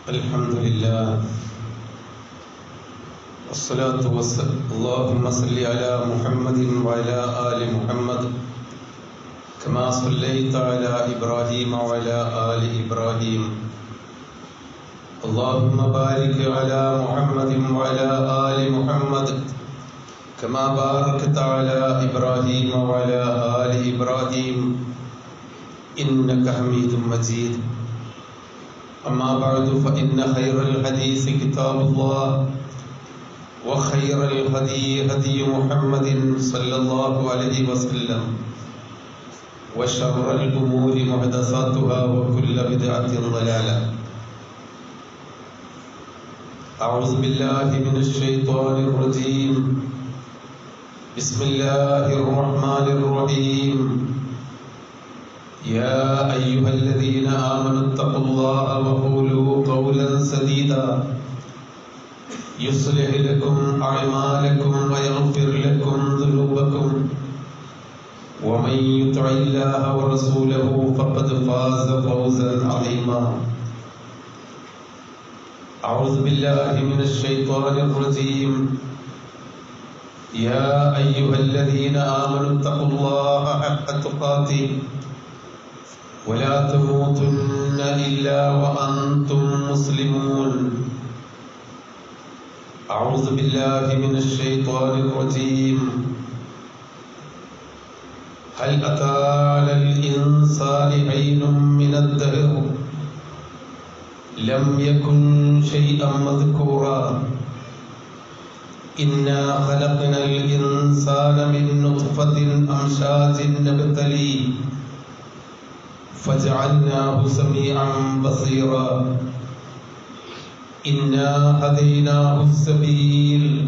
الحمد لله والصلاة والسلام اللهم صل على محمد وعلى آل محمد كما صليت على إبراهيم وعلى آل إبراهيم اللهم بارك على محمد وعلى آل محمد كما باركت على إبراهيم وعلى آل إبراهيم إنك حميد مجيد أما بعد فإن خير الحديث كتاب الله وخير الهدي هدي محمد صلى الله عليه وسلم وشر الأمور محدثاتها وكل بدعة ضلالة أعوذ بالله من الشيطان الرجيم بسم الله الرحمن الرحيم يا أيها الذين آمنوا اتقوا الله وقولوا قولا سديدا يصلح لكم أعمالكم ويغفر لكم ذنوبكم ومن يطع الله ورسوله فقد فاز فوزا عظيما أعوذ بالله من الشيطان الرجيم يا أيها الذين آمنوا اتقوا الله حق تقاته ولا تموتن إلا وأنتم مسلمون أعوذ بالله من الشيطان الرجيم هل أتى على الإنسان حين من الدهر لم يكن شيئا مذكورا إنا خلقنا الإنسان من نطفة أمشاج نبتليه فجعلناه سميعا بصيرا إنا هديناه السبيل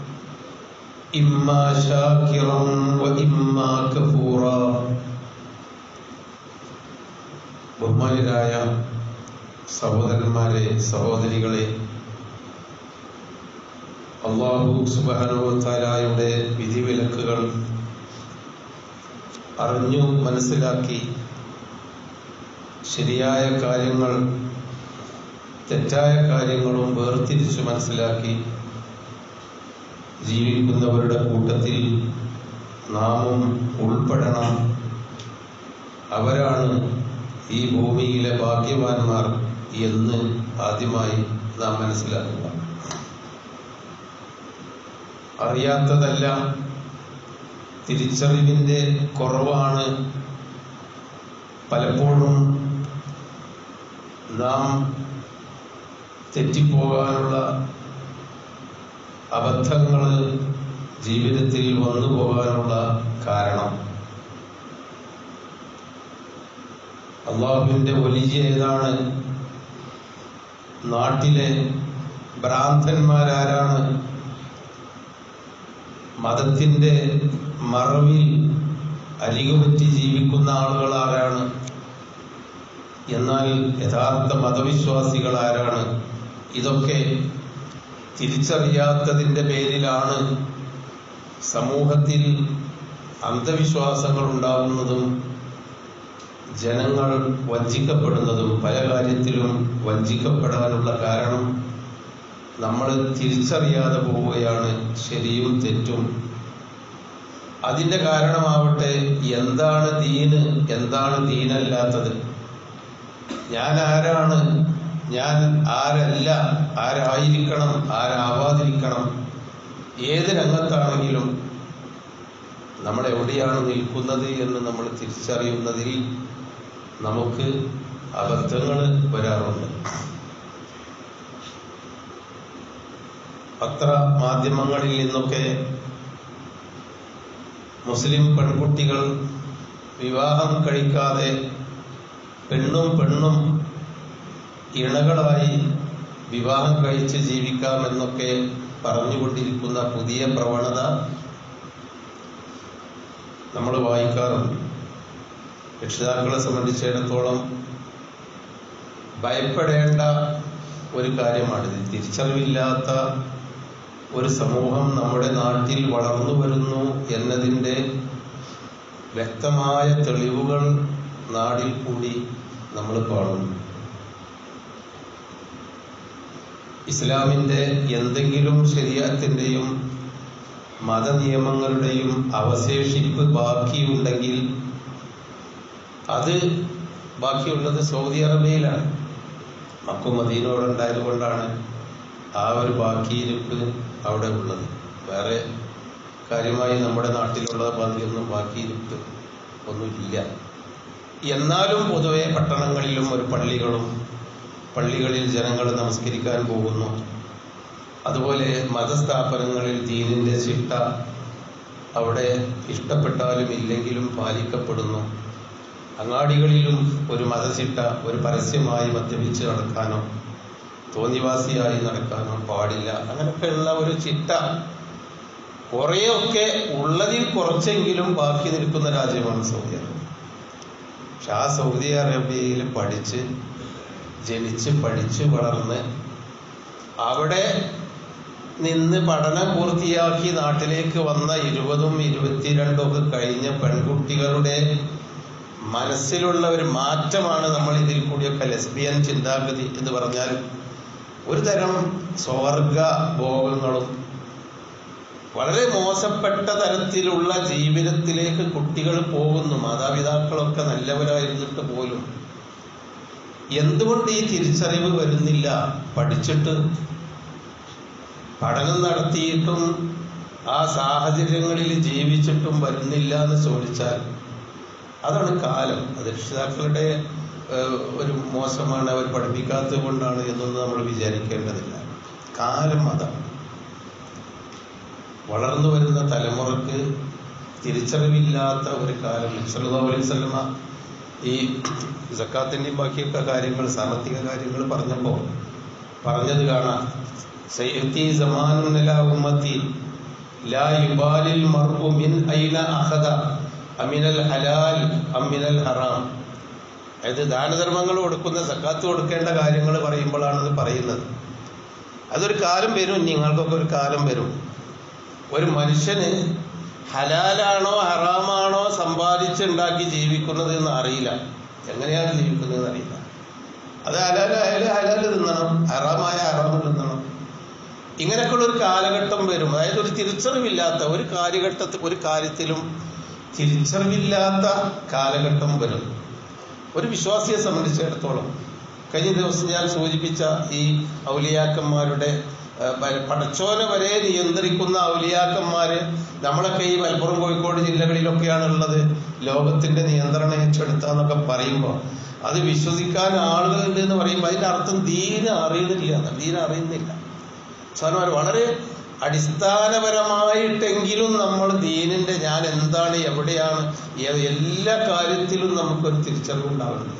إما شاكرا وإما كفورا ബഹുമാനരായ സഹോദരന്മാരെ സഹോദരികളെ അള്ളാഹു സുബാനുവത്താലായുടെ വിധിവിലക്കുകൾ അറിഞ്ഞു മനസ്സിലാക്കി ശരിയായ കാര്യങ്ങൾ തെറ്റായ കാര്യങ്ങളും വേർതിരിച്ചു മനസ്സിലാക്കി ജീവിക്കുന്നവരുടെ കൂട്ടത്തിൽ നാമും ഉൾപ്പെടണം അവരാണ് ഈ ഭൂമിയിലെ ഭാഗ്യവാന്മാർ എന്ന് ആദ്യമായി നാം മനസ്സിലാക്കുക അറിയാത്തതല്ല തിരിച്ചറിവിന്റെ കുറവാണ് പലപ്പോഴും നാം തെറ്റിപ്പോകാനുള്ള അബദ്ധങ്ങൾ ജീവിതത്തിൽ വന്നു പോകാനുള്ള കാരണം അള്ളാഹുവിന്റെ വലിയ ഏതാണ് നാട്ടിലെ ഭ്രാന്തന്മാരാരാണ് മതത്തിന്റെ മറവിൽ അരികുപറ്റി ജീവിക്കുന്ന ആളുകൾ ആരാണ് എന്നാൽ യഥാർത്ഥ മതവിശ്വാസികൾ ആരാണ് ഇതൊക്കെ തിരിച്ചറിയാത്തതിന്റെ പേരിലാണ് സമൂഹത്തിൽ അന്ധവിശ്വാസങ്ങൾ ഉണ്ടാകുന്നതും ജനങ്ങൾ വഞ്ചിക്കപ്പെടുന്നതും പല കാര്യത്തിലും വഞ്ചിക്കപ്പെടാനുള്ള കാരണം നമ്മൾ തിരിച്ചറിയാതെ പോവുകയാണ് ശരിയും തെറ്റും അതിന്റെ കാരണമാവട്ടെ എന്താണ് ദീന് എന്താണ് ദീനല്ലാത്തത് ഞാൻ ആരാണ് ഞാൻ ആരല്ല ആരായിരിക്കണം ആരാവാതിരിക്കണം ഏത് രംഗത്താണെങ്കിലും നമ്മൾ എവിടെയാണ് നിൽക്കുന്നത് എന്ന് നമ്മൾ തിരിച്ചറിയുന്നതിൽ നമുക്ക് അബദ്ധങ്ങൾ വരാറുണ്ട് പത്ര മാധ്യമങ്ങളിൽ നിന്നൊക്കെ മുസ്ലിം പെൺകുട്ടികൾ വിവാഹം കഴിക്കാതെ പെണ്ണും പെണ്ണും ഇണകളായി വിവാഹം കഴിച്ച് ജീവിക്കാമെന്നൊക്കെ പറഞ്ഞുകൊണ്ടിരിക്കുന്ന പുതിയ പ്രവണത നമ്മൾ വായിക്കാറുണ്ട് രക്ഷിതാക്കളെ സംബന്ധിച്ചിടത്തോളം ഭയപ്പെടേണ്ട ഒരു കാര്യമാണിത് തിരിച്ചറിവില്ലാത്ത ഒരു സമൂഹം നമ്മുടെ നാട്ടിൽ വളർന്നു വരുന്നു എന്നതിൻ്റെ വ്യക്തമായ തെളിവുകൾ നാടിൽ കൂടി നമ്മൾ കാണുന്നു ഇസ്ലാമിൻ്റെ എന്തെങ്കിലും ശരീരത്തിൻ്റെയും മതനിയമങ്ങളുടെയും അവശേഷിപ്പ് ബാക്കിയുണ്ടെങ്കിൽ അത് ബാക്കിയുള്ളത് സൗദി അറേബ്യയിലാണ് മക്കും മദീനോടുണ്ടായത് കൊണ്ടാണ് ആ ഒരു ബാക്കിയിരിപ്പ് അവിടെ ഉള്ളത് വേറെ കാര്യമായി നമ്മുടെ നാട്ടിലുള്ള മാതിരിയൊന്നും ബാക്കിയിരിപ്പ് ഒന്നുമില്ല എന്നാലും പൊതുവെ പട്ടണങ്ങളിലും ഒരു പള്ളികളും പള്ളികളിൽ ജനങ്ങൾ നമസ്കരിക്കാൻ പോകുന്നു അതുപോലെ മതസ്ഥാപനങ്ങളിൽ ദീനിന്റെ ചിട്ട അവിടെ ഇഷ്ടപ്പെട്ടാലും ഇല്ലെങ്കിലും പാലിക്കപ്പെടുന്നു അങ്ങാടികളിലും ഒരു മതചിട്ട ഒരു പരസ്യമായി മദ്യപിച്ച് നടക്കാനോ തോന്നിവാസിയായി നടക്കാനോ പാടില്ല അങ്ങനെയൊക്കെയുള്ള ഒരു ചിട്ട കുറേയൊക്കെ ഉള്ളതിൽ കുറച്ചെങ്കിലും ബാക്കി നിൽക്കുന്ന രാജ്യമാണ് സൗദി അറേബ്യ പക്ഷെ ആ സൗദി അറേബ്യയിൽ പഠിച്ച് ജനിച്ച് പഠിച്ച് വളർന്ന് അവിടെ നിന്ന് പഠനം പൂർത്തിയാക്കി നാട്ടിലേക്ക് വന്ന ഇരുപതും ഇരുപത്തിരണ്ടും ഒക്കെ കഴിഞ്ഞ പെൺകുട്ടികളുടെ മനസ്സിലുള്ള ഒരു മാറ്റമാണ് നമ്മൾ ഇതിൽ കൂടിയൊക്കെ ലെസ്ബിയൻ ചിന്താഗതി എന്ന് പറഞ്ഞാൽ ഒരു തരം സ്വർഗ ഭോഗങ്ങളും വളരെ മോശപ്പെട്ട തരത്തിലുള്ള ജീവിതത്തിലേക്ക് കുട്ടികൾ പോകുന്നു മാതാപിതാക്കളൊക്കെ നല്ലവരായിരുന്നിട്ട് പോലും എന്തുകൊണ്ട് ഈ തിരിച്ചറിവ് വരുന്നില്ല പഠിച്ചിട്ട് പഠനം നടത്തിയിട്ടും ആ സാഹചര്യങ്ങളിൽ ജീവിച്ചിട്ടും വരുന്നില്ല എന്ന് ചോദിച്ചാൽ അതാണ് കാലം അത് രക്ഷിതാക്കളുടെ ഏഹ്, ഒരു മോശമാണ് അവർ പഠിപ്പിക്കാത്തത് കൊണ്ടാണ് എന്നൊന്നും നമ്മൾ വിചാരിക്കേണ്ടതില്ല കാലം അതാണ് വളർന്നു വരുന്ന തലമുറക്ക് തിരിച്ചറിവില്ലാത്ത ഒരു കാലം സല്ലല്ലാഹു അലൈഹി വസല്ലമ ഈ സക്കാത്തിൻ്റെയും ബാക്കിയൊക്കെ കാര്യങ്ങൾ സാമ്പത്തിക കാര്യങ്ങൾ പറഞ്ഞപ്പോൾ പറഞ്ഞത് കാണാം സയ്യത്തി സമാനുൻ അലാ ഉമ്മത്തി ലാ യുബാലിൽ മർഉ മിൻ ഐന അഖദ അമിനൽ ഹലാൽ അമിനൽ ഹറാം അതായത് ദാനധർമ്മങ്ങൾ കൊടുക്കുന്ന സക്കാത്ത് കൊടുക്കേണ്ട കാര്യങ്ങൾ പറയുമ്പോഴാണ് ഇത് പറയുന്നത് അതൊരു കാലം വരും നിങ്ങൾക്കൊക്കെ ഒരു കാലം വരും ഒരു മനുഷ്യന് ഹലാലാണോ ഹറാമാണോ സമ്പാദിച്ചുണ്ടാക്കി ജീവിക്കുന്നത് എന്ന് അറിയില്ല എങ്ങനെയാണ് ജീവിക്കുന്നത് എന്ന് അറിയില്ല അത് ഹലാലായാലും ഹലാൽ തിന്നണം ഹറാമായ ഹറാം തിന്നണം ഇങ്ങനെയൊക്കെയുള്ള ഒരു കാലഘട്ടം വരും അതായത് ഒരു തിരിച്ചറിവില്ലാത്ത ഒരു കാര്യഘട്ടത്തിൽ ഒരു കാര്യത്തിലും തിരിച്ചറിവില്ലാത്ത കാലഘട്ടം വരും ഒരു വിശ്വാസിയെ സംബന്ധിച്ചിടത്തോളം കഴിഞ്ഞ ദിവസം ഞാൻ സൂചിപ്പിച്ച ഈ ഔലിയാക്കന്മാരുടെ ആ, പ- പടച്ചോനെ വരെ നിയന്ത്രിക്കുന്ന ഔലിയാക്കന്മാര് നമ്മളൊക്കെ ഈ മലപ്പുറം കോഴിക്കോട് ജില്ലകളിലൊക്കെയാണ് ഉള്ളത് ലോകത്തിന്റെ നിയന്ത്രണം ഏറ്റെടുത്താന്നൊക്കെ പറയുമ്പോൾ അത് വിശ്വസിക്കാൻ ആളുകളുണ്ട് എന്ന് പറയുമ്പോൾ അതിന്റെ അർത്ഥം ദീന അറിയുന്നില്ല എന്നാണ്. ദീന അറിയുന്നില്ല സാധനം വളരെ അടിസ്ഥാനപരമായിട്ടെങ്കിലും നമ്മൾ ദീനിന്റെ ഞാൻ എന്താണ് എവിടെയാണ് ഏ- എല്ലാ കാര്യത്തിലും നമുക്കൊരു തിരിച്ചറിവുണ്ടാവുന്നത്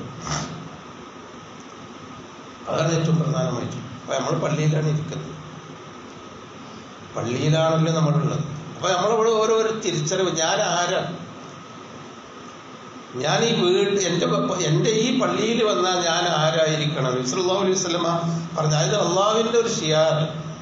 അതാണ് ഏറ്റവും പ്രധാനമായിട്ട് അപ്പൊ നമ്മൾ പള്ളിയിലാണ് ഇരിക്കുന്നത് പള്ളിയിലാണല്ലോ നമ്മളുള്ളത് അപ്പൊ നമ്മളിവിടെ ഓരോരോ തിരിച്ചറിവ് ഞാൻ ആരാണ് ഞാൻ ഈ വീട് എന്റെ പ- എന്റെ ഈ പള്ളിയിൽ വന്നാൽ ഞാൻ ആരായിരിക്കണം ഇസ്ലാം അലൈഹി സ്വലമ പറഞ്ഞ അതായത് അള്ളാഹുവിന്റെ ഒരു ഷിയാർ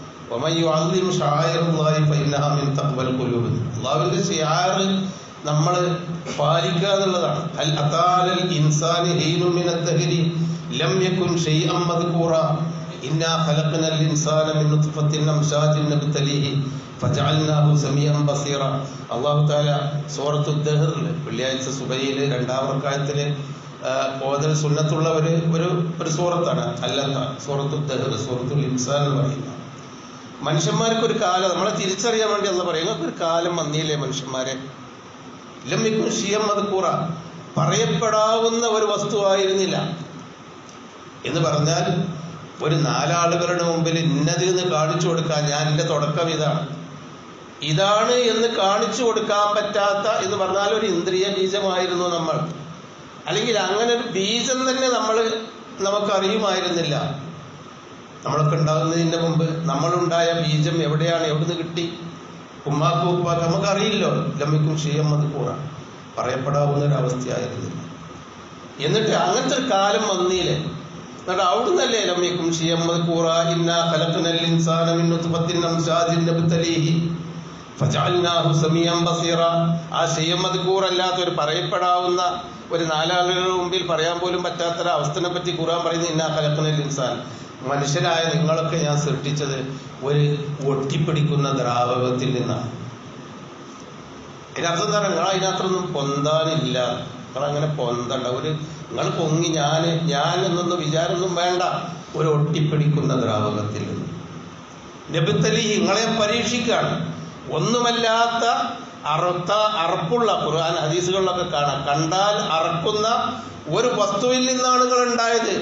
അള്ളാഹുവിന്റെ ഷിയാർ നമ്മൾ പാലിക്കുക എന്നുള്ളതാണ് അൽ അതാലൽ ഇൻസാനി ഹീനും മിന ദഹരി ലം യകുൻ ഷൈഅൻ മദ്കൂറ ഇന്നാ ഖലഖനൽ ഇൻസാന മിൻ നുത്ഫത്തിൻ അംശാജിൻ നബ്തലിഹി ഫജഅൽനാഹു സമീഅൻ ബസീറ അല്ലാഹു തആല സൂറത്തു ദഹറിൽ വെള്ളിയാഴ്ച സുബഹിയിൽ രണ്ടാം റക്അത്തിൽ ഓതൽ സുന്നത്തുള്ള ഒരു ഒരു ഒരു സൂറത്താണ് അല്ലല്ല സൂറത്തു ദഹർ സൂറത്തുൽ ഇൻസാൻ എന്ന് പറയുന്നത് മനുഷ്യന്മാർക്ക് ഒരു കാലം നമ്മളെ തിരിച്ചറിയാൻ വേണ്ടി അല്ല പറയും നിങ്ങൾക്ക് ഒരു കാലം വന്നില്ലേ മനുഷ്യന്മാരെ ലമ്മിക്കും ഷിയം അത് കൂറ പറയപ്പെടാവുന്ന ഒരു വസ്തുവായിരുന്നില്ല എന്ന് പറഞ്ഞാൽ ഒരു നാലാളുകളുടെ മുമ്പിൽ ഇന്നതിൽ നിന്ന് കാണിച്ചു കൊടുക്കാൻ ഞാൻ എൻ്റെ തുടക്കം ഇതാണ് ഇതാണ് എന്ന് കാണിച്ചു കൊടുക്കാൻ പറ്റാത്ത എന്ന് പറഞ്ഞാൽ ഒരു ഇന്ദ്രിയ ബീജമായിരുന്നു നമ്മൾ അല്ലെങ്കിൽ അങ്ങനെ ഒരു ബീജം തന്നെ നമ്മൾ നമുക്കറിയുമായിരുന്നില്ല നമ്മളൊക്കെ ഉണ്ടാകുന്നതിന്റെ മുമ്പ് നമ്മളുണ്ടായ ബീജം എവിടെയാണ് എവിടുന്ന് കിട്ടി ഉമ്മാക്കും ഉപ്പാക്കും നമുക്കറിയില്ലോ ലമ്മിക്കും ക്ഷീയം അത് കൂറ പറയപ്പെടാവുന്ന ഒരു അവസ്ഥയായിരുന്നില്ല എന്നിട്ട് അങ്ങനത്തെ ഒരു കാലം വന്നില്ലേ എന്നിട്ട് അവിടുന്നല്ലേ ലമ്മിക്കും ക്ഷീയം അത് കൂറ ഇന്ന കലക്കനൽ ഇൻസാന മിൻ നുത്ഫത്തിൻ അംശാജിൻ നബ്തലീഹി ഫജഅൽനാഹു സമീഅൻ ബസീറ ആ ഷെയ്യം മദ്കൂർ അല്ലാത്ത ഒരു പറയപ്പെടാവുന്ന ഒരു നാലാളുകളുടെ മുമ്പിൽ പറയാൻ പോലും പറ്റാത്തൊരു അവസ്ഥനെ പറ്റി ഖുർആൻ പറയുന്നത് ഇന്നാ ഖലഖനൽ ഇൻസാൻ മനുഷ്യരായ നിങ്ങളൊക്കെ ഞാൻ സൃഷ്ടിച്ചത് ഒരു ഒട്ടിപ്പിടിക്കുന്ന ദ്രാവകത്തിൽ നിന്നാണ് അതിനർത്ഥം എന്താണ് നിങ്ങൾ അതിനകത്തൊന്നും പൊന്താനില്ല നിങ്ങൾ അങ്ങനെ പൊന്തണ്ട ഒരു നിങ്ങൾ പൊങ്ങി ഞാൻ ഞാൻ എന്നൊന്നും വിചാരമൊന്നും വേണ്ട ഒരു ഒട്ടിപ്പിടിക്കുന്ന ദ്രാവകത്തിൽ നിന്ന് നബിത്തലി നിങ്ങളെ പരീക്ഷിക്കാണ് ഒന്നുമല്ലാത്ത അറുത്ത അറപ്പുള്ള ഖുർആൻ ഹദീസുകളിലൊക്കെ കാണാം കണ്ടാൽ അറക്കുന്ന ഒരു വസ്തുവിൽ നിന്നാണ് നിങ്ങൾ ഉണ്ടായത്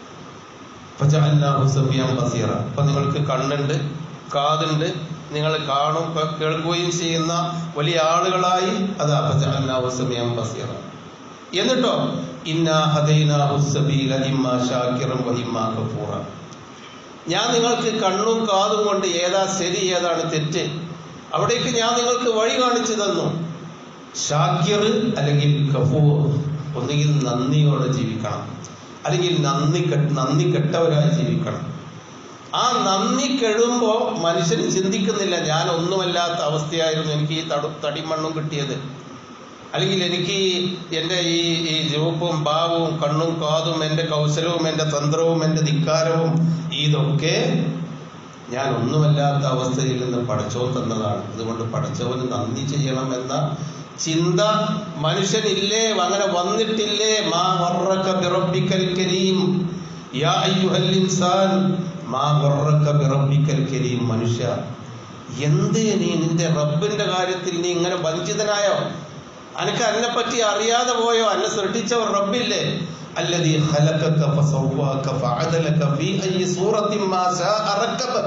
ഫജഅൽനാഹു സമീഅൻ ബസീറ അപ്പൊ നിങ്ങൾക്ക് കണ്ണുണ്ട് കാതുണ്ട് നിങ്ങൾ കാണും ക- കേൾക്കുകയും ചെയ്യുന്ന വലിയ ആളുകളായി അതാ ഫജഅൽനാഹു സമീഅൻ ബസീറ എന്നിട്ടോ ഇന്നാ ഹദൈനാഹു സബീല ഇമ്മാ ഷാക്കിറൻ വ ഇമ്മാ കഫൂറ ഞാൻ നിങ്ങൾക്ക് കണ്ണും കാതും കൊണ്ട് ഏതാ ശരി ഏതാണ് തെറ്റ് അവിടേക്ക് ഞാൻ നിങ്ങൾക്ക് വഴി കാണിച്ചു തന്നു ഷാക്കിർ അല്ലെങ്കിൽ കഫൂർ ഒന്നുകിൽ നന്ദിയോടെ ജീവിക്കണം അല്ലെങ്കിൽ നന്ദി കെട്ട് നന്ദി കെട്ടവരായി ജീവിക്കണം ആ നന്ദി കെടുമ്പോ മനുഷ്യൻ ചിന്തിക്കുന്നില്ല ഞാൻ ഒന്നുമല്ലാത്ത അവസ്ഥയായിരുന്നു എനിക്ക് ഈ തടു തടിമണ്ണും കിട്ടിയത് അല്ലെങ്കിൽ എനിക്ക് എൻ്റെ ഈ ഈ രൂപവും ഭാവവും കണ്ണും കാതും എൻ്റെ കൗശലവും എൻ്റെ തന്ത്രവും എൻ്റെ ധിക്കാരവും ഇതൊക്കെ ഞാൻ ഒന്നുമല്ലാത്ത അവസ്ഥയിൽ നിന്ന് പടച്ചോൻ തന്നതാണ് അതുകൊണ്ട് പടച്ചവന് നന്ദി ചെയ്യണം എന്ന ചിന്ത മനുഷ്യനില്ലേ അങ്ങനെ വന്നിട്ടില്ലേ മാ ഗർറക ബിറബ്ബിക്കൽ കരീം യാ അയ്യുഹൽ ഇൻസാൻ മാ ഗർറക ബിറബ്ബിക്കൽ കരീം മനുഷ്യ എന്ത് നീ നിന്റെ റബ്ബിന്റെ കാര്യത്തിൽ നീ ഇങ്ങനെ വഞ്ചിതനായോ അനക്ക് അതിനെ പറ്റി അറിയാതെ പോയോ അന്നെ സൃഷ്ടിച്ച ഒരു റബ്ബില്ലേ الذي خلقك فسواك فعدلك في أي صورة ما شاء ركبك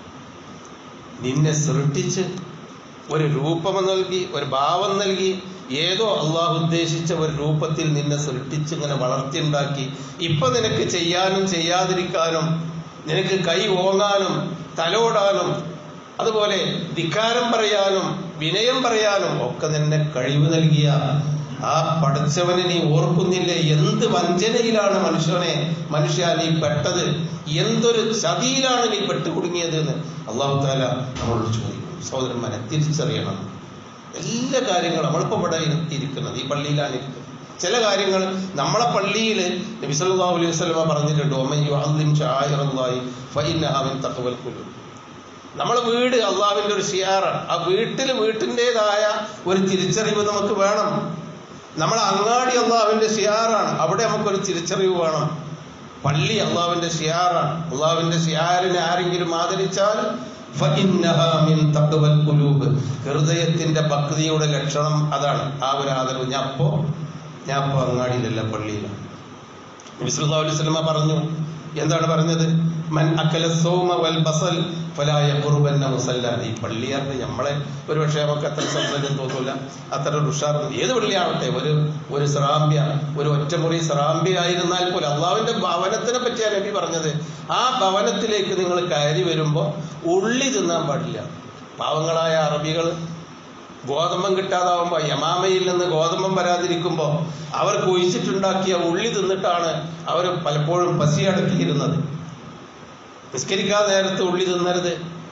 നിന്നെ സൃഷ്ടിച്ച് ഒരു രൂപം നൽകി ഒരു ഭാവം നൽകി ഏതോ അള്ളാഹു ഉദ്ദേശിച്ച ഒരു രൂപത്തിൽ നിന്നെ സൃഷ്ടിച്ച് ഇങ്ങനെ വളർത്തിയുണ്ടാക്കി ഇപ്പൊ നിനക്ക് ചെയ്യാനും ചെയ്യാതിരിക്കാനും നിനക്ക് കൈ ഓങ്ങാനും തലോടാനും അതുപോലെ ധിക്കാരം പറയാനും വിനയം പറയാനും ഒക്കെ നിന്നെ കഴിവ് നൽകിയ ആ പഠിച്ചവനെ നീ ഓർക്കുന്നില്ലേ എന്ത് വഞ്ചനയിലാണ് മനുഷ്യനെ മനുഷ്യ നീ പെട്ടത് എന്തൊരു ചതിയിലാണ് നീ പെട്ടുകുടുങ്ങിയത് എന്ന് അള്ളാഹു താല നമ്മളോട് ചോദിക്കും സഹോദരന്മാരെ തിരിച്ചറിയണം എല്ലാ കാര്യങ്ങളും നമ്മളിപ്പോൾ ഇവിടെ ഇരിക്കുന്നത് ഈ പള്ളിയിലാണ് ഇരിക്കുന്നത് ചില കാര്യങ്ങൾ നമ്മളെ പള്ളിയിൽ നബി സല്ലല്ലാഹു അലൈഹി വസല്ലമ പറഞ്ഞിട്ടുണ്ട് ഒമൻ യുഅല്ലിം ശആയിറല്ലാഹി ഫഇന്നഹാ മിൻ തഖ്വൽ ഖുലൂബ് നമ്മളെ വീട് അള്ളാഹുവിന്റെ ഒരു ഷിയാറാണ് ആ വീട്ടിൽ വീട്ടിൻ്റെതായ ഒരു തിരിച്ചറിവ് നമുക്ക് വേണം നമ്മളെ അങ്ങാടി അള്ളാഹുവിന്റെ ഷിയാറാണ് അവിടെ നമുക്കൊരു തിരിച്ചറിവ് വേണം പള്ളി അള്ളാഹുവിന്റെ ഷിയാറാണ് അള്ളാഹുവിന്റെ ഷിയാറിനെ ആരെങ്കിലും ആദരിച്ചാൽ ഫഇന്നഹാ മിൻ തഖ്വൽ ഖുലൂബ് ഹൃദയത്തിന്റെ ഭക്തിയുടെ ലക്ഷണം അതാണ് ആ ഒരു ആദരവ് ഞാൻ അപ്പോ ഞാൻ അപ്പോ അങ്ങാടിയിലല്ല പള്ളിയിലാണ് നബി സല്ലല്ലാഹു അലൈഹി വസല്ലമ പറഞ്ഞു എന്താണ് പറഞ്ഞത് മൻ അക്കല സൗമ വൽ ബസൽ ഫലാ യഖുർബന്ന മുസല്ല ഈ പള്ളിയാറിന് നമ്മളെ ഒരു പക്ഷേ നമുക്ക് അത്ര സൗന്ദര്യം തോന്നൂല അത്ര ഒരു ഉഷാർ ഏത് പള്ളിയാവട്ടെ ഒരു ഒരു സ്രാമ്പ്യ ഒരു ഒറ്റമുറി സ്രാമ്പ്യ ആയിരുന്നാൽ പോലും അള്ളാഹുവിന്റെ ഭവനത്തിനെ പറ്റിയാണ് നബി പറഞ്ഞത് ആ ഭവനത്തിലേക്ക് നിങ്ങൾ കയറി വരുമ്പോൾ ഉള്ളി തിന്നാൻ പാടില്ല പാവങ്ങളായ അറബികൾ ഗോതമ്പം കിട്ടാതാവുമ്പോൾ യമാമയിൽ നിന്ന് ഗോതമ്പം വരാതിരിക്കുമ്പോൾ അവർ കുഴിച്ചിട്ടുണ്ടാക്കിയ ഉള്ളി തിന്നിട്ടാണ് അവർ പലപ്പോഴും പസി അടക്കിയിരുന്നത് നിസ്കരിക്കാൻ നേരത്ത് ഉള്ളി തിന്നരുത്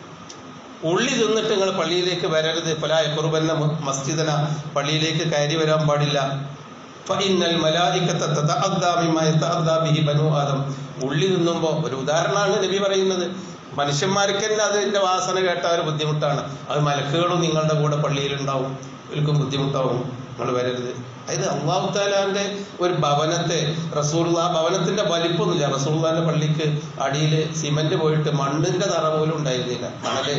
ഉള്ളി തിന്നിട്ട് നിങ്ങൾ പള്ളിയിലേക്ക് വരരുത് ഫലായ കുറുബന്ന മസ്ജിദന പള്ളിയിലേക്ക് കയറി വരാൻ പാടില്ല ഫഇന്നൽ മലായികത തതഅദ്ദാ ബിമാ യതഅദ്ദാ ബിഹി ബനു ആദം ഉള്ളി തിന്നുമ്പോൾ ഒരു ഉദാഹരണമാണ് നബി പറയുന്നത് മനുഷ്യന്മാർക്ക് തന്നെ അതിന്റെ വാസന കേട്ട ഒരു ബുദ്ധിമുട്ടാണ് അത് മലക്കുകളും നിങ്ങളുടെ കൂടെ പള്ളിയിലുണ്ടാവും ഇവർക്കും ബുദ്ധിമുട്ടാവും നിങ്ങൾ വരരുത് അതായത് അള്ളാഹു താലാന്റെ ഒരു ഭവനത്തെ റസൂൽ ആ ഭവനത്തിന്റെ വലിപ്പമൊന്നുമില്ല റസൂൽദാന്റെ പള്ളിക്ക് അടിയിൽ സിമന്റ് പോയിട്ട് മണ്ണിന്റെ തറ പോലും ഉണ്ടായിരുന്നില്ല മണല്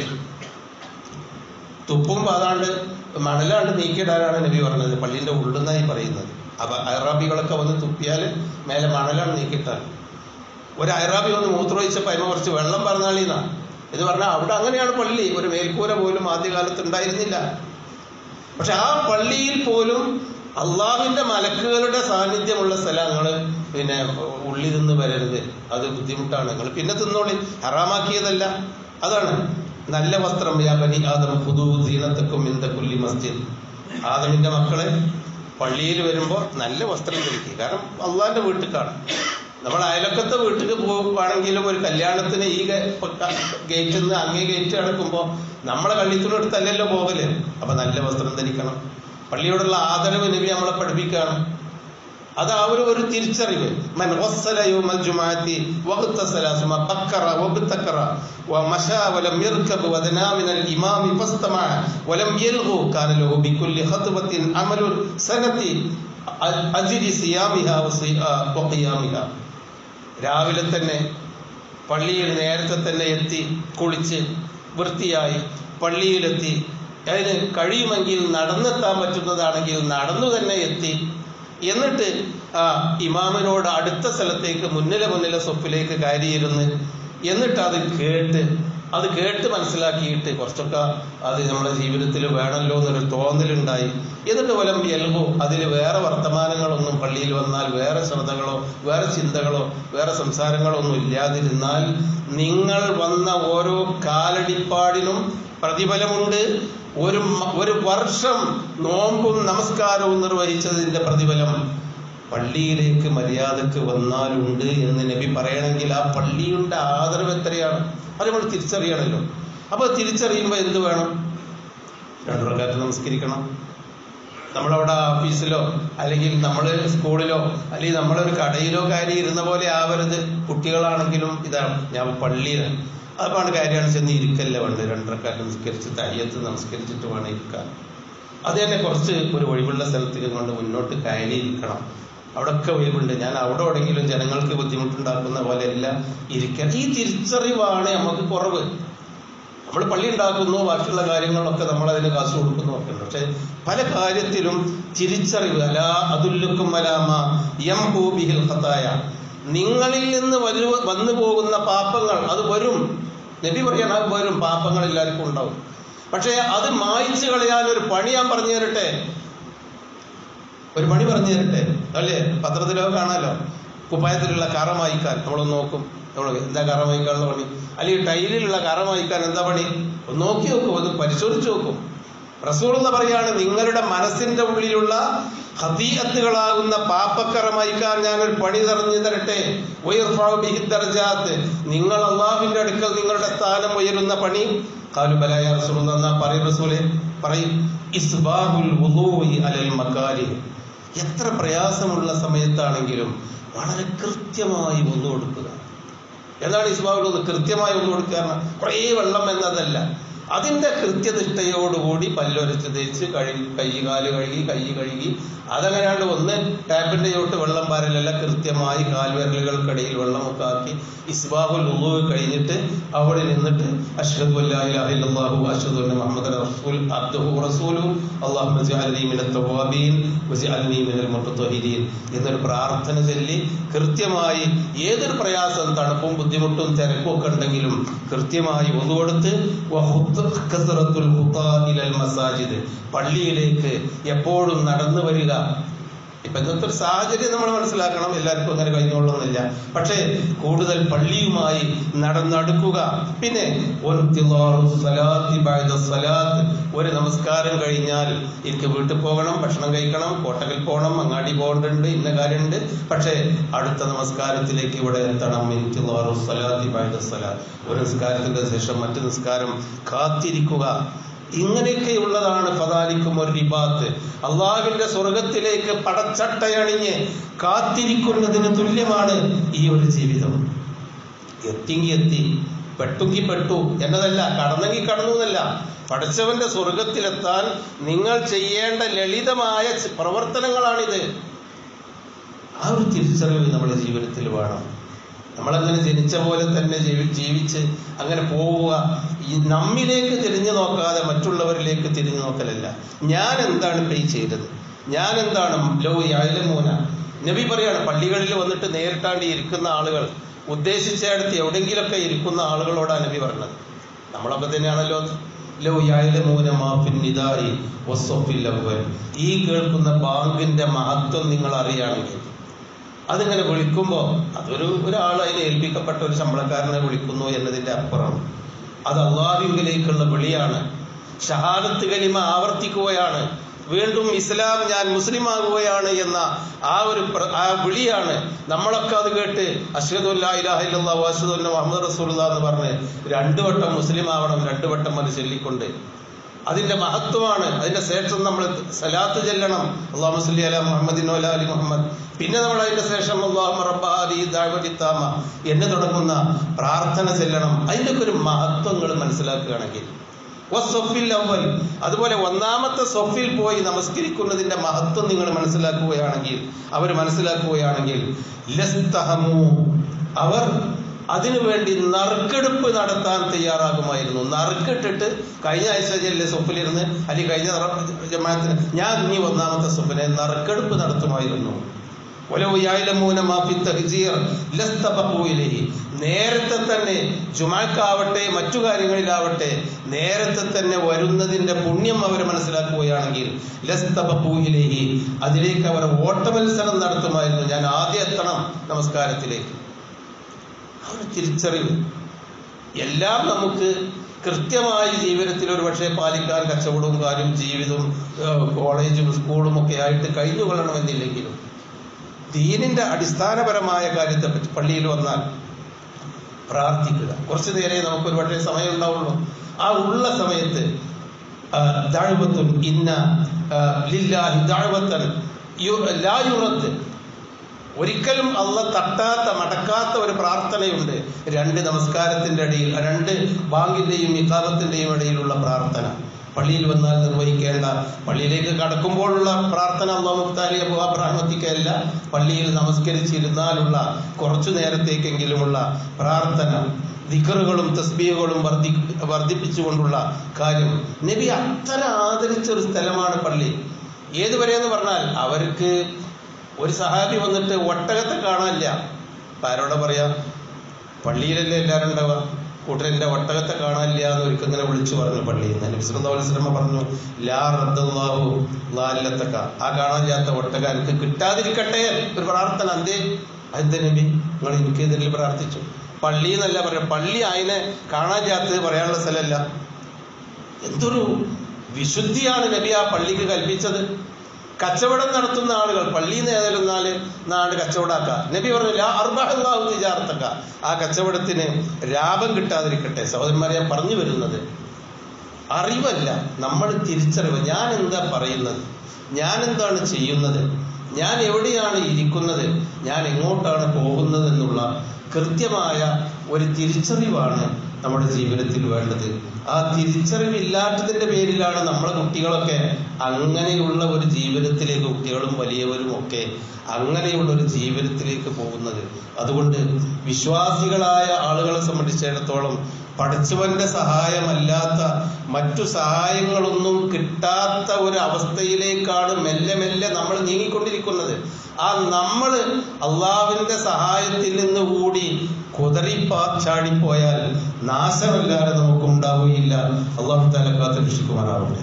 തുപ്പും അതാണ്ട് മണലാണ്ട് നീക്കിയിടാനാണ് നബി പറഞ്ഞത് പള്ളിന്റെ ഉള്ളുന്നായി പറയുന്നത് അപ്പൊ അറബികളൊക്കെ വന്ന് തുപ്പിയാൽ മേലെ മണലാണ് നീക്കിയിട്ടാൽ ഒരു അയറാബി ഒന്ന് മൂത്രമൊഴിച്ചപ്പോൾ അതിന് കുറച്ച് വെള്ളം പറഞ്ഞാളിന്നാ ഇത് പറഞ്ഞാൽ അവിടെ അങ്ങനെയാണ് പള്ളി ഒരു മേൽക്കൂര പോലും ആദ്യകാലത്ത് ഉണ്ടായിരുന്നില്ല പക്ഷെ ആ പള്ളിയിൽ പോലും അള്ളാഹുവിന്റെ മലക്കുകളുടെ സാന്നിധ്യമുള്ള സ്ഥലങ്ങൾ പിന്നെ ഉള്ളി നിന്ന് വരരുത് അത് ബുദ്ധിമുട്ടാണ് നിങ്ങൾ പിന്നെ തിന്നോളി ഹറാമാക്കിയതല്ല അതാണ് നല്ല വസ്ത്രം യാ ബനി ആദം പുതു സീനത്തക്കും ഇന്ത കുല്ലി മസ്ജിദ് ആദമിന്റെ മക്കളെ പള്ളിയിൽ വരുമ്പോൾ നല്ല വസ്ത്രം ധരിക്കുക കാരണം അള്ളാഹിന്റെ വീട്ടിലാണ് നമ്മൾ അയലക്കത്തെ വീട്ടിൽ പോകുവാണെങ്കിലും ഒരു കല്യാണത്തിന് ഈ ഗേറ്റിൽ നിന്ന് അങ്ങേ ഗേറ്റ് അടക്കുമ്പോൾ നമ്മളെ കള്ളിത്തുണെടുത്തല്ലല്ലോ പോകല് അപ്പൊ നല്ല വസ്ത്രം ധരിക്കണം പള്ളിയോടുള്ള ആദരവ് നബി നമ്മളെ പഠിപ്പിക്കുകയാണ് അത് ആ ഒരു ഒരു തിരിച്ചറിവ് മൻ ഗസ്സല യൗമൽ ജുമുഅത്തി വഗ്തസല സുമ ബക്കറ വബ്തക്കറ വമശാ വലം യർകബ് വദനാ മിനൽ ഇമാമി ഫസ്തമഅ വലം യൽഗു കാന ലഹു ബികുല്ലി ഖത്വത്തിൻ അമലുൻ സനതി അജ്രി സിയാമിഹ വഖിയാമിഹ രാവിലെ തന്നെ പള്ളിയിൽ നേരത്തെ തന്നെ എത്തി കുളിച്ച് വൃത്തിയായി പള്ളിയിലെത്തി അതിന് കഴിയുമെങ്കിൽ നടന്നെത്താൻ പറ്റുന്നതാണെങ്കിൽ നടന്നു തന്നെ എത്തി എന്നിട്ട് ആ ഇമാമിനോട് അടുത്ത സ്ഥലത്തേക്ക് മുന്നിലെ മുന്നിലെ സൊപ്പിലേക്ക് കയറിയിരുന്ന് എന്നിട്ട് അത് കേട്ട് അത് കേട്ട് മനസ്സിലാക്കിയിട്ട് കുറച്ചൊക്കെ അത് നമ്മുടെ ജീവിതത്തിൽ വേണമല്ലോ എന്നൊരു തോന്നലുണ്ടായി എന്നിട്ട് വലം എൽബോ അതിൽ വേറെ വർത്തമാനങ്ങളൊന്നും പള്ളിയിൽ വന്നാൽ വേറെ ശ്രദ്ധകളോ വേറെ ചിന്തകളോ വേറെ സംസാരങ്ങളോ ഒന്നും ഇല്ലാതിരുന്നാൽ നിങ്ങൾ വന്ന ഓരോ കാലടിപ്പാടിനും പ്രതിഫലമുണ്ട് ഒരു മ- ഒരു വർഷം നോമ്പും നമസ്കാരവും നിർവഹിച്ചതിന്റെ പ്രതിഫലം പള്ളിയിലേക്ക് മര്യാദക്ക് വന്നാലുണ്ട് എന്ന് നബി പറയണമെങ്കിൽ ആ പള്ളിയുടെ ആദരവ് എത്രയാണ് അത് നമ്മൾ തിരിച്ചറിയണമല്ലോ അപ്പൊ തിരിച്ചറിയുമ്പോൾ എന്ത് വേണം രണ്ടു പ്രകാരം നമസ്കരിക്കണം നമ്മളവിടെ ഓഫീസിലോ അല്ലെങ്കിൽ നമ്മൾ സ്കൂളിലോ അല്ലെങ്കിൽ നമ്മളൊരു കടയിലോ കാര്യം ഇരുന്ന പോലെ ആവരുത് കുട്ടികളാണെങ്കിലും ഇതാണ് ഞാൻ പള്ളിയിലാണ് അതാണ് കാര്യമാണ് ചെന്ന് ഇരിക്കല്ലേ വേണ്ടത് രണ്ടരക്കാലം നമസ്കരിച്ച് തയ്യത്ത് നമസ്കരിച്ചിട്ട് വേണം ഇരിക്കാൻ അത് തന്നെ കുറച്ച് ഒരു ഒഴിവുള്ള സ്ഥലത്തേക്ക് കൊണ്ട് മുന്നോട്ട് കയറി ഇരിക്കണം അവിടെയൊക്കെ ഒഴിവുണ്ട് ഞാൻ അവിടെ എവിടെയെങ്കിലും ജനങ്ങൾക്ക് ബുദ്ധിമുട്ടുണ്ടാക്കുന്ന പോലെ എല്ലാം ഇരിക്കാൻ ഈ തിരിച്ചറിവാണ് നമുക്ക് കുറവ് നമ്മൾ പള്ളി ഉണ്ടാക്കുന്നു ബാക്കിയുള്ള കാര്യങ്ങളൊക്കെ നമ്മൾ അതിന് കാശ് കൊടുക്കുന്നു ഒക്കെ ഉണ്ട് പക്ഷെ പല കാര്യത്തിലും തിരിച്ചറിവ് അല അതുല്ലുക്കും അലാമ യം ഹൂബിഹിൽ ഖത്തായ നിങ്ങളിൽ നിന്ന് വരു വന്നു പോകുന്ന പാപങ്ങൾ അത് വരും നബി പറയണം അത് വരും പാപങ്ങൾ എല്ലാവർക്കും ഉണ്ടാവും പക്ഷേ അത് മായ്ച്ചു കളയാൻ ഒരു പണി ഞാൻ പറഞ്ഞു തരട്ടെ ഒരു പണി പറഞ്ഞു തരട്ടെ അല്ലേ പത്രത്തിലോ കാണാലോ കുപ്പായത്തിലുള്ള കറ മായ്ക്കാൻ നമ്മൾ നോക്കും നമ്മൾ എന്താ കറ മായ്ക്കാനുള്ള പണി അല്ലെങ്കിൽ ടൈലിലുള്ള കറ മായ്ക്കാൻ എന്താ പണി ഒന്ന് നോക്കി നോക്കും ഒന്ന് പരിശോധിച്ച് നോക്കും റസൂൾ എന്ന് പറയാണ് നിങ്ങളുടെ മനസ്സിന്റെ ഉള്ളിലുള്ള ഹദീയത്തുകളാകുന്ന പാപ്പക്കറ മായ്ക്കാൻ ഞാൻ ഒരു പണി തെറഞ്ഞു തരട്ടെ ഉയർഫാവ് ബിഹിദ്ദർജാത്ത് നിങ്ങൾ അള്ളാഹുവിന്റെ അടുക്കൽ നിങ്ങളുടെ സ്ഥാനം ഉയരുന്ന പണി കാലുബലായ റസൂൽ എന്നാ പറയും റസൂലെ പറയും ഇസ്ബാഹുൽ വുളൂഇ അലൽ മക്കാരി എത്ര പ്രയാസമുള്ള സമയത്താണെങ്കിലും വളരെ കൃത്യമായി ഒന്നു കൊടുക്കുക എന്താണ് ഇസ്ബാഹുൽ ഒന്ന് കൃത്യമായി ഒന്നു കൊടുക്കുക കാരണം കുറേ വെള്ളം എന്നതല്ല അതിന്റെ കൃത്യനിഷ്ഠയോടുകൂടി പല്ലൊരച്ച് തേച്ച് കഴുകി കൈ കാല് കഴുകി കൈ കഴുകി അതങ്ങനെയാണ്ട് ഒന്ന് ടാപ്പിന്റെ ചോട്ട് വെള്ളം പാരലല്ല കൃത്യമായി കാൽവിരലുകൾക്കിടയിൽ വെള്ളമൊക്കെ ആക്കി ഇസ്ബാഹുൽ ഉളു കഴിഞ്ഞിട്ട് അവിടെ നിന്നിട്ട് അഷ്ഹദു അല്ലാ ഇലാഹ ഇല്ലല്ലാഹു അഷ്ഹദു അന്ന മുഹമ്മദൻ റസൂൽ അബ്ദുഹു റസൂലു അല്ലാഹുമ്മ ജഅൽനി മിനൽ തവ്വാബീൻ വജഅൽനി മിനൽ മുത്തത്വഹിരീൻ എന്നൊരു പ്രാർത്ഥന ചൊല്ലി കൃത്യമായി ഏതൊരു പ്രയാസം തണുപ്പും ബുദ്ധിമുട്ടും തിരക്കും ഒക്കെ ഉണ്ടെങ്കിലും കൃത്യമായി ഒന്നുകൊടുത്ത് കസറത്തുൽ ഖുത്താ ഇലൽ മസാജിദ് പള്ളിയിലേക്ക് എപ്പോഴും നടന്നു വരിക ഇപ്പൊ ഇന്നത്തെ ഒരു സാഹചര്യം നമ്മൾ മനസ്സിലാക്കണം എല്ലാവർക്കും അങ്ങനെ കഴിഞ്ഞോളണമെന്നില്ല പക്ഷേ കൂടുതൽ പള്ളിയുമായി നടന്നടുക്കുക പിന്നെ വൻതിളാറു സ്വലാത്തി ബഅദ സ്വലാത്ത് ഒരു നമസ്കാരം കഴിഞ്ഞാൽ എനിക്ക് വീട്ടിൽ പോകണം ഭക്ഷണം കഴിക്കണം കോട്ടകൽ പോകണം അങ്ങാടി പോകേണ്ടതുണ്ട് ഇന്ന കാര്യമുണ്ട് പക്ഷേ അടുത്ത നമസ്കാരത്തിലേക്ക് ഇവിടെ എത്തണം ഇന്തിളാറു സ്വലാത്തി ബഅദ സ്വലാത്ത് ഒരു നിസ്കാരത്തിന്റെ ശേഷം മറ്റു നിസ്കാരം കാത്തിരിക്കുക ഇങ്ങനെയൊക്കെയുള്ളതാണ് ഫതാലിക്കും ഒരു റിബാത്ത് അള്ളാഹുവിന്റെ സ്വർഗത്തിലേക്ക് പടച്ചട്ടയണിഞ്ഞ് കാത്തിരിക്കുന്നതിന് തുല്യമാണ് ഈ ഒരു ജീവിതം എത്തിങ്കി എത്തി പെട്ടുങ്കി പെട്ടു എന്നതല്ല കടന്നെങ്കി കടന്നു എന്നല്ല പഠിച്ചവന്റെ സ്വർഗത്തിലെത്താൻ നിങ്ങൾ ചെയ്യേണ്ട ലളിതമായ ച- പ്രവർത്തനങ്ങളാണിത് ആ ഒരു തിരിച്ചറിവ് നമ്മുടെ ജീവിതത്തിൽ വേണം നമ്മളങ്ങനെ ജനിച്ച പോലെ തന്നെ ജീവി- ജീവിച്ച് അങ്ങനെ പോവുക ഈ നമ്മിലേക്ക് തിരിഞ്ഞു നോക്കാതെ മറ്റുള്ളവരിലേക്ക് തിരിഞ്ഞു നോക്കലല്ല ഞാൻ എന്താണ് പേ ചെയ്തത് ഞാൻ എന്താണ് ലോ അയലമൂന നബി പറയാണ് പള്ളികളിൽ വന്നിട്ട് നേരിട്ടാണ്ട് ഇരിക്കുന്ന ആളുകൾ ഉദ്ദേശിച്ചയിടത്ത് എവിടെങ്കിലൊക്കെ ഇരിക്കുന്ന ആളുകളോടാണ് നബി പറഞ്ഞത് നമ്മളൊക്കെ തന്നെയാണല്ലോ ലോ യഅലമൂന മാ ഫിൻ നിദാഇ വസ്സഫിൽ അവ്വൽ ഈ കേൾക്കുന്ന ബാങ്കിന്റെ മഹത്വം നിങ്ങൾ അറിയുകയാണെങ്കിൽ അതിങ്ങനെ വിളിക്കുമ്പോൾ അതൊരു ഒരാൾ അതിനെ ഏൽപ്പിക്കപ്പെട്ട ഒരു ശമ്പളക്കാരനെ വിളിക്കുന്നു എന്നതിന്റെ അപ്പുറം അത് അള്ളാഹുവിലേക്കുള്ള വിളിയാണ് ഷഹാദത്ത് കലിമ ആവർത്തിക്കുകയാണ് വീണ്ടും ഇസ്ലാം ഞാൻ മുസ്ലിം ആകുകയാണ് എന്ന ആ ഒരു പ്ര- ആ വിളിയാണ് നമ്മളൊക്കെ അത് കേട്ട് അഷ്ഹദു അല്ലാ ഇലാഹ ഇല്ലല്ലാഹു അഷ്ഹദു അന്ന മുഹമ്മദ് റസൂലുള്ളാഹ് എന്ന് പറഞ്ഞ് രണ്ടു വട്ടം മുസ്ലിം ആവണം രണ്ടു വട്ടം അത് ചൊല്ലിക്കൊണ്ട് അതിന്റെ മഹത്വമാണ് അതിന്റെ ശേഷം നമ്മൾ സലാത്ത് ചെല്ലണം അള്ളാഹു സല്ലി അല മുഹമ്മദിൻ വല അലി മുഹമ്മദ് പിന്നെ നമ്മൾ അതിന്റെ ശേഷം അള്ളാഹു റബ്ബാലി ദാവലിത്താമ എന്ന് തുടങ്ങുന്ന പ്രാർത്ഥന ചെല്ലണം അതിൻ്റെയൊക്കെ ഒരു മഹത്വങ്ങൾ മനസ്സിലാക്കുകയാണെങ്കിൽ വസ്സൊഫിൽ അവൽ അതുപോലെ ഒന്നാമത്തെ സൊഫിൽ പോയി നമസ്കരിക്കുന്നതിന്റെ മഹത്വം നിങ്ങൾ മനസ്സിലാക്കുകയാണെങ്കിൽ അവർ മനസ്സിലാക്കുകയാണെങ്കിൽ ലസ്തഹമു അവർ അതിനുവേണ്ടി നറുക്കെടുപ്പ് നടത്താൻ തയ്യാറാകുമായിരുന്നു നറുക്കിട്ടിട്ട് കഴിഞ്ഞ ആഴ്ച ചെല്ലെ സൊഫിലിരുന്ന് അല്ലെങ്കിൽ കഴിഞ്ഞ റ- ജമാഅത്തിന് ഞാൻ ഇനി ഒന്നാമത്തെ സൊഫിനെ നറുക്കെടുപ്പ് നടത്തുമായിരുന്നു ولو يعلمون ما في التهجير لاستبقوا إليه. നേരത്തെ തന്നെ ജുമാക്കാവട്ടെ മറ്റു കാര്യങ്ങളിലാവട്ടെ നേരത്തെ തന്നെ വരുന്നതിന്റെ പുണ്യം അവർ മനസ്സിലാക്കുകയാണെങ്കിൽ ലസ്തബൂയിലേഹി അതിലേക്ക് അവർ ഓട്ടമത്സരം നടത്തുമായിരുന്നു ഞാൻ ആദ്യം എത്തണം നമസ്കാരത്തിലേക്ക് ആ ഒരു തിരിച്ചറിവ് എല്ലാം നമുക്ക് കൃത്യമായി ജീവിതത്തിൽ ഒരു പക്ഷേ പാലിക്കാൻ കച്ചവടവും കാര്യം ജീവിതവും ഏഹ് കോളേജും സ്കൂളും ഒക്കെ ആയിട്ട് കഴിഞ്ഞുകൊള്ളണമെന്നില്ലെങ്കിലും ദീനിന്റെ അടിസ്ഥാനപരമായ കാര്യത്തെ പറ്റി പള്ളിയിൽ വന്നാൽ പ്രാർത്ഥിക്കുക കുറച്ചു നേരെ നമുക്ക് ഒരു പക്ഷേ സമയം ഉണ്ടാവുള്ളൂ ആ ഉള്ള സമയത്ത് ആ, ദഅവത്തുൻ ഇന്ന ആ, ലില്ലാഹി ദഅവത്തൻ യു- ലാ യുറദ് ഒരിക്കലും അള്ള തട്ടാത്ത മടക്കാത്ത ഒരു പ്രാർത്ഥനയുണ്ട് രണ്ട് നമസ്കാരത്തിന്റെ ഇടയിൽ രണ്ട് ബാങ്കിന്റെയും ഇക്കാമത്തിന്റെയും ഇടയിലുള്ള പ്രാർത്ഥന പള്ളിയിൽ വന്നാൽ നിർവഹിക്കേണ്ട പള്ളിയിലേക്ക് കടക്കുമ്പോഴുള്ള പ്രാർത്ഥന അള്ളാഹു മുക്താലി അബു അബ്രാഹ്മത്തിക്കല്ല പള്ളിയിൽ നമസ്കരിച്ചിരുന്നാലുള്ള കുറച്ചു നേരത്തേക്കെങ്കിലുമുള്ള പ്രാർത്ഥന ദിക്കറുകളും തസ്ബീഹുകളും വർദ്ധി വർദ്ധിപ്പിച്ചുകൊണ്ടുള്ള കാര്യം നബി അത്ര ആദരിച്ച ഒരു സ്ഥലമാണ് പള്ളി ഏതുവരെ എന്ന് പറഞ്ഞാൽ അവർക്ക് ഒരു സഹാബി വന്നിട്ട് ഒട്ടകത്തെ കാണാനില്ല അപ്പൊ ആരോടെ പറയാ പള്ളിയിലല്ലേ എല്ലാവരും ഉണ്ടാവുക കൂട്ടരെന്റെ ഒട്ടകത്തെ കാണാനില്ല എന്ന് ഒരിക്കൽ ഇങ്ങനെ വിളിച്ചു പറഞ്ഞു പള്ളിയിൽ നിന്ന് നബി സല്ലല്ലാഹു അലൈഹി വസല്ലം പറഞ്ഞു ലാ റദ്ദല്ലാഹു ലാല്ലത്തക്ക ആ കാണാനില്ലാത്ത ഒട്ടക എനിക്ക് കിട്ടാതിരിക്കട്ടെ ഒരു പ്രാർത്ഥന എന്തേ അതെന്താ നബി നിങ്ങൾ എനിക്കെതിരിൽ പ്രാർത്ഥിച്ചു പള്ളി എന്നല്ല പറയാം പള്ളി അതിനെ കാണാനില്ലാത്തത് പറയാനുള്ള സ്ഥലമല്ല എന്തൊരു വിശുദ്ധിയാണ് നബി ആ പള്ളിക്ക് കൽപ്പിച്ചത് കച്ചവടം നടത്തുന്ന ആളുകൾ പള്ളിയിൽ നിന്ന് ഏതായാലും നാല് നാട് കച്ചവടാക്കുക നബി പറഞ്ഞു ലാ അർബഹല്ലാഹു തിജാറത്തക്ക ആ കച്ചവടത്തിന് ലാഭം കിട്ടാതിരിക്കട്ടെ സഹോദരന്മാരെ ഞാൻ പറഞ്ഞു വരുന്നത് അറിവല്ല നമ്മൾ തിരിച്ചറിവ് ഞാൻ എന്താ പറയുന്നത് ഞാൻ എന്താണ് ചെയ്യുന്നത് ഞാൻ എവിടെയാണ് ഇരിക്കുന്നത് ഞാൻ എങ്ങോട്ടാണ് പോകുന്നത് എന്നുള്ള കൃത്യമായ ഒരു തിരിച്ചറിവാണ് നമ്മുടെ ജീവിതത്തിൽ വേണ്ടത് ആ തിരിച്ചറിവില്ലാത്തതിന്റെ പേരിലാണ് നമ്മളെ കുട്ടികളൊക്കെ അങ്ങനെയുള്ള ഒരു ജീവിതത്തിലേക്ക് കുട്ടികളും വലിയവരും ഒക്കെ അങ്ങനെയുള്ള ഒരു ജീവിതത്തിലേക്ക് പോകുന്നത് അതുകൊണ്ട് വിശ്വാസികളായ ആളുകളെ സംബന്ധിച്ചിടത്തോളം പഠിച്ചവന്റെ സഹായമല്ലാത്ത മറ്റു സഹായങ്ങളൊന്നും കിട്ടാത്ത ഒരു അവസ്ഥയിലേക്കാണ് മെല്ലെ മെല്ലെ നമ്മൾ നീങ്ങിക്കൊണ്ടിരിക്കുന്നത് ആ നമ്മൾ അള്ളാവിന്റെ സഹായത്തിൽ നിന്ന് കൂടി കുതറി ചാടിപ്പോയാൽ നാശമല്ലാതെ നമുക്ക് ഉണ്ടാവുകയില്ല അള്ളാഹു താല കാത്ത് രക്ഷിക്കുമാറാവട്ടെ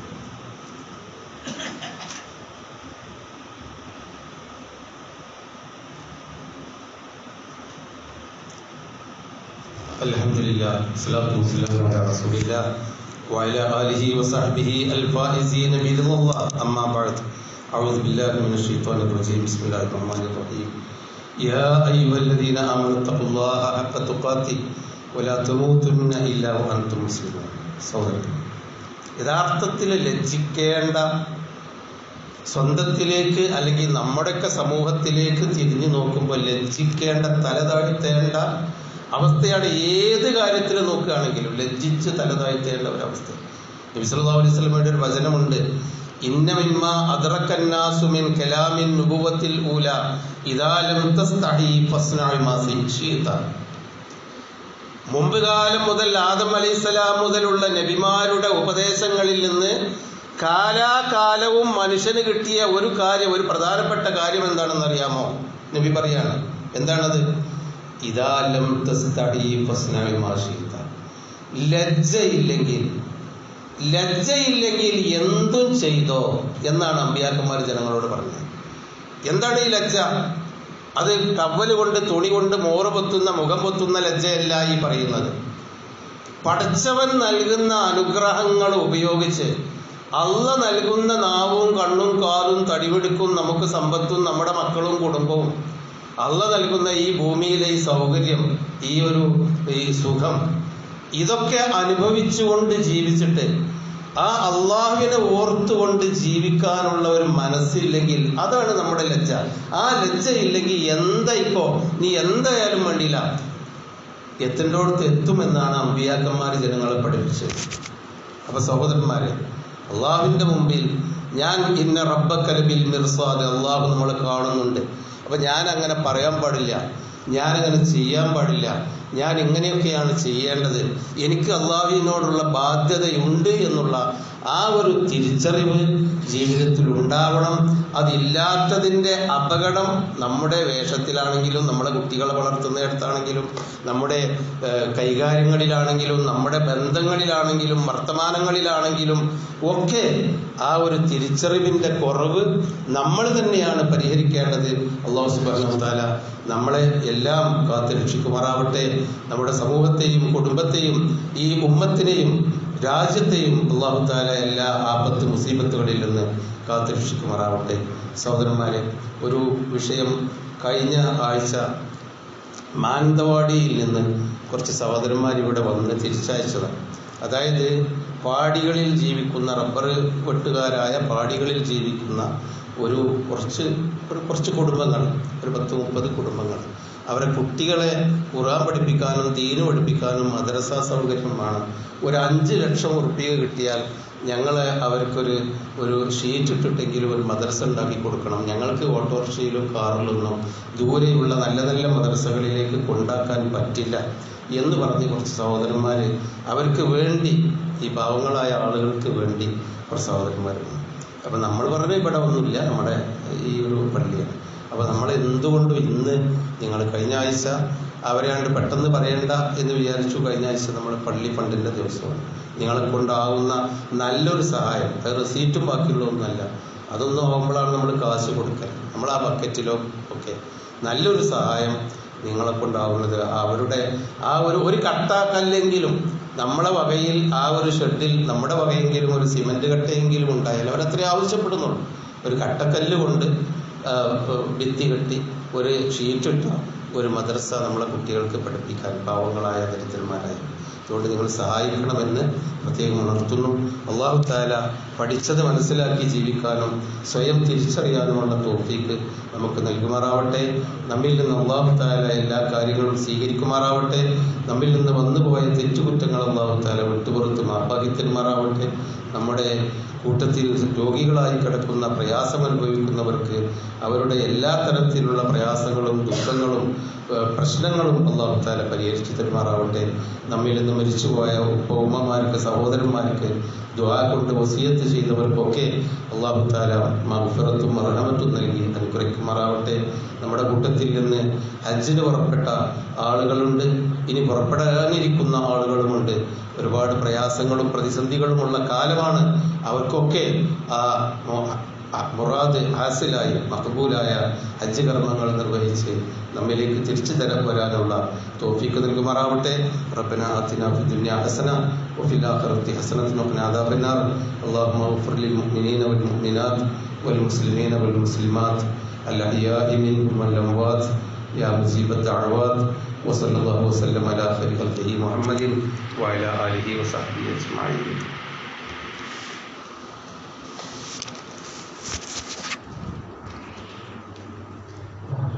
الحمد لله والصلاة والسلام على رسول الله وعلى آله وصحبه الفائزين برضا الله أما بعد أعوذ بالله من الشيطان الرجيم بسم الله الرحمن الرحيم يا أيها الذين آمنوا اتقوا الله حق تقاته ولا تموتن إلا وأنتم مسلمون സഹോദരൻ യഥാർത്ഥത്തിൽ ലജ്ജിക്കേണ്ട സ്വന്തത്തിലേക്ക് അല്ലെങ്കിൽ നമ്മുടെയൊക്കെ സമൂഹത്തിലേക്ക് തിരിഞ്ഞു നോക്കുമ്പോൾ ലജ്ജിക്കേണ്ട തല താഴ്ത്തേണ്ട അവസ്ഥയാണ് ഏത് കാര്യത്തിൽ നോക്കുകയാണെങ്കിലും ലജ്ജിച്ച് തല താഴ്ത്തേണ്ട ഒരവസ്ഥ നബി സല്ലല്ലാഹു അലൈഹി വസല്ലമയുടെ ഒരു വചനമുണ്ട് ഇന്ന മിമ്മ അദ്റക്കന്നാസു മിൻ കലാമിൻ നുബുവത്തിൽ ഊല ഇദാ ലം തസ്തഹി ഫസ്നഇ മാ ശിഇത മുമ്പ് കാലം മുതൽ ആദം അലൈഹിസ്സലാം മുതലുള്ള നബിമാരുടെ ഉപദേശങ്ങളിൽ നിന്ന് കാലാകാലവും മനുഷ്യന് കിട്ടിയ ഒരു കാര്യം ഒരു പ്രധാനപ്പെട്ട കാര്യം എന്താണെന്ന് അറിയാമോ നബി പറയാണ് എന്താണത് ഇതാലം ലജ്ജയില്ലെങ്കിൽ ലജ്ജയില്ലെങ്കിൽ എന്തും ചെയ്തോ എന്നാണ് അമ്പിയാക്കന്മാർ ജനങ്ങളോട് പറഞ്ഞത് എന്താണ് ഈ ലജ്ജ അത് ടവല് കൊണ്ട് തുണി കൊണ്ട് മോറ് പൊത്തുന്ന മുഖം പൊത്തുന്ന ലജ്ജയല്ല ഈ പറയുന്നത് പഠിച്ചവൻ നൽകുന്ന അനുഗ്രഹങ്ങൾ ഉപയോഗിച്ച് അള്ള നൽകുന്ന നാവും കണ്ണും കാലും തടിവെടുക്കും നമുക്ക് സമ്പത്തും നമ്മുടെ മക്കളും കുടുംബവും അള്ള നൽകുന്ന ഈ ഭൂമിയിലെ ഈ സൗകര്യം ഈ ഒരു ഈ സുഖം ഇതൊക്കെ അനുഭവിച്ചുകൊണ്ട് ജീവിച്ചിട്ട് ആ അള്ളാഹുവിനെ ഓർത്തുകൊണ്ട് ജീവിക്കാനുള്ള ഒരു മനസ്സില്ലെങ്കിൽ അതാണ് നമ്മുടെ ലജ്ജ ആ ലജ്ജ ഇല്ലെങ്കിൽ എന്താ ഇപ്പോ നീ എന്തായാലും വേണ്ടിയില്ല എത്തേണ്ടോടത്ത് എത്തുമെന്നാണ് അമ്പിയാക്കന്മാർ ജനങ്ങളെ പഠിപ്പിച്ചത് അപ്പൊ സഹോദരന്മാരെ അള്ളാഹുവിന്റെ മുമ്പിൽ ഞാൻ ഇന്ന റബ്ബക്കലബിൽ മിർസാദ് അള്ളാഹു നമ്മളെ കാണുന്നുണ്ട് അപ്പൊ ഞാൻ അങ്ങനെ പറയാൻ പാടില്ല ഞാൻ അങ്ങനെ ചെയ്യാൻ പാടില്ല ഞാൻ ഇങ്ങനെയൊക്കെയാണ് ചെയ്യേണ്ടത് എനിക്ക് അള്ളാഹുവിനോടുള്ള ബാധ്യതയുണ്ട് എന്നുള്ള ആ ഒരു തിരിച്ചറിവ് ജീവിതത്തിൽ ഉണ്ടാവണം അതില്ലാത്തതിൻ്റെ അപകടം നമ്മുടെ വേഷത്തിലാണെങ്കിലും നമ്മുടെ കുട്ടികളെ വളർത്തുന്നിടത്താണെങ്കിലും നമ്മുടെ ഏഹ്, കൈകാര്യങ്ങളിലാണെങ്കിലും നമ്മുടെ ബന്ധങ്ങളിലാണെങ്കിലും വർത്തമാനങ്ങളിലാണെങ്കിലും ഒക്കെ ആ ഒരു തിരിച്ചറിവിൻ്റെ കുറവ് നമ്മൾ തന്നെയാണ് പരിഹരിക്കേണ്ടത് അള്ളാഹു സുബ്ഹാനഹു വതആല നമ്മളെ എല്ലാം കാത്തുരക്ഷിക്കുമാറാവട്ടെ നമ്മുടെ സമൂഹത്തെയും കുടുംബത്തെയും ഈ ഉമ്മത്തിനെയും രാജ്യത്തെയും അള്ളാഹു താല എല്ലാ ആപത്ത് മുസീബത്തുകളിൽ നിന്ന് കാത്തുരക്ഷിക്കുമാറാവട്ടെ സഹോദരന്മാരെ ഒരു വിഷയം കഴിഞ്ഞ ആഴ്ച മാനന്തവാടിയിൽ നിന്ന് കുറച്ച് സഹോദരന്മാർ ഇവിടെ വന്ന് തിരിച്ചയച്ചതാണ് അതായത് പാടികളിൽ ജീവിക്കുന്ന റബ്ബർ വെട്ടുകാരായ പാടികളിൽ ജീവിക്കുന്ന ഒരു കുറച്ച് ഒരു കുറച്ച് കുടുംബങ്ങൾ ഒരു പത്ത് മുപ്പത് കുടുംബങ്ങൾ അവരെ കുട്ടികളെ ഖുറാൻ പഠിപ്പിക്കാനും ദീന് പഠിപ്പിക്കാനും മദ്രസ സൗകര്യം വേണം ഒരു അഞ്ച് ലക്ഷം ഉറുപ്പിക കിട്ടിയാൽ ഞങ്ങൾ അവർക്കൊരു ഒരു ഷീറ്റ് ഇട്ടിട്ടെങ്കിലും ഒരു മദ്രസ ഉണ്ടാക്കി കൊടുക്കണം ഞങ്ങൾക്ക് ഓട്ടോറിക്ഷയിലും കാറിലൊന്നും ദൂരെയുള്ള നല്ല നല്ല മദ്രസകളിലേക്ക് കൊണ്ടാക്കാൻ പറ്റില്ല എന്ന് പറഞ്ഞ് കുറച്ച് സഹോദരന്മാർ അവർക്ക് വേണ്ടി ഈ പാവങ്ങളായ ആളുകൾക്ക് വേണ്ടി കുറച്ച് സഹോദരന്മാർ അപ്പം നമ്മൾ പറഞ്ഞ ഇവിടെ ഒന്നുമില്ല നമ്മുടെ ഈ ഒരു പള്ളിയാണ് അപ്പോൾ നമ്മൾ എന്തുകൊണ്ടും ഇന്ന് നിങ്ങൾ കഴിഞ്ഞ ആഴ്ച അവരെ കണ്ട് പെട്ടെന്ന് പറയണ്ട എന്ന് വിചാരിച്ചു കഴിഞ്ഞ ആഴ്ച നമ്മൾ പള്ളി ഫണ്ടിൻ്റെ ദിവസമാണ് നിങ്ങളെ കൊണ്ടാവുന്ന നല്ലൊരു സഹായം അത് റെസീറ്റും ബാക്കിയുള്ളതൊന്നുമല്ല അതൊന്നും ആകുമ്പോഴാണ് നമ്മൾ കാശ് കൊടുക്കുക നമ്മൾ ആ ബക്കറ്റിലോ ഒക്കെ നല്ലൊരു സഹായം നിങ്ങളെ കൊണ്ടാവുന്നത് അവരുടെ ആ ഒരു ഒരു കട്ടാക്കല്ലെങ്കിലും നമ്മളെ വകയിൽ ആ ഒരു ഷെഡിൽ നമ്മുടെ വകയെങ്കിലും ഒരു സിമന്റ് കട്ടയെങ്കിലും ഉണ്ടായാൽ അവരത്രേ ആവശ്യപ്പെടുന്നുള്ളൂ ഒരു കട്ടക്കല്ല് കൊണ്ട് ആ, ഭിത്തി കെട്ടി ഒരു ഷീറ്റിട്ട ഒരു മദ്രസ നമ്മളെ കുട്ടികൾക്ക് പഠിപ്പിക്കാൻ പാവങ്ങളായ ദരിദ്രന്മാരായ അതുകൊണ്ട് നിങ്ങൾ സഹായിക്കണമെന്ന് പ്രത്യേകം ഉണർത്തുന്നു അള്ളാഹു താല പഠിച്ചത് മനസ്സിലാക്കി ജീവിക്കാനും സ്വയം തിരിച്ചറിയാനുമുള്ള തോഫീക്ക് നമുക്ക് നൽകുമാറാവട്ടെ നമ്മിൽ നിന്ന് അള്ളാഹു താല എല്ലാ കാര്യങ്ങളും സ്വീകരിക്കുമാറാവട്ടെ നമ്മിൽ നിന്ന് വന്നുപോയ തെറ്റുകുറ്റങ്ങൾ അള്ളാഹു താല വിട്ടുപുറത്ത് മാർഭാഗ്യത്തിന്മാറാവട്ടെ നമ്മുടെ കൂട്ടത്തിൽ രോഗികളായി കിടക്കുന്ന പ്രയാസം അനുഭവിക്കുന്നവർക്ക് അവരുടെ എല്ലാ തരത്തിലുള്ള പ്രയാസങ്ങളും ദുഃഖങ്ങളും ഏഹ് പ്രശ്നങ്ങളും അള്ളാഹു താല പരിഹരിച്ചു തരുമാറാവട്ടെ നമ്മിൽ നിന്ന് മരിച്ചുപോയ ഉപ്പ ഉമ്മമാർക്ക് സഹോദരന്മാർക്ക് ദ്വാ കൊണ്ട് വസീയത്ത് ചെയ്തവർക്കൊക്കെ അള്ളാഹു താല മഹഫിറത്തും മറഹമത്തും നൽകി അനുഗ്രഹിക്കുമാറാവട്ടെ നമ്മുടെ കൂട്ടത്തിൽ നിന്ന് ഹജ്ജിന് പുറപ്പെട്ട ആളുകളുണ്ട് ഇനി പുറപ്പെടാനിരിക്കുന്ന ആളുകളുമുണ്ട് ഒരുപാട് പ്രയാസങ്ങളും പ്രതിസന്ധികളുമുള്ള കാലമാണ് അവർക്കൊക്കെ ആ മോ- ആ മുറാദ് ഹാസിലായി മഹബൂലായ ഹജ്ജ് കർമ്മങ്ങൾ നിർവഹിച്ച് നമ്മിലേക്ക് തിരിച്ചു തരാൻ വരാനുള്ള തോഫീക്ക് നൽകുമാറാവട്ടെ റബ്ബന ആതിന ഫി ദുനിയ ഹസന وفي الآخرة حسنة وقنا عذاب النار اللهم اغفر للمؤمنين والمؤمنات والمسلمين والمسلمات الأحياء منهم والأموات يا مجيب الدعوات وصلى الله وسلم على خير خلقه محمد وعلى آله وصحبه أجمعين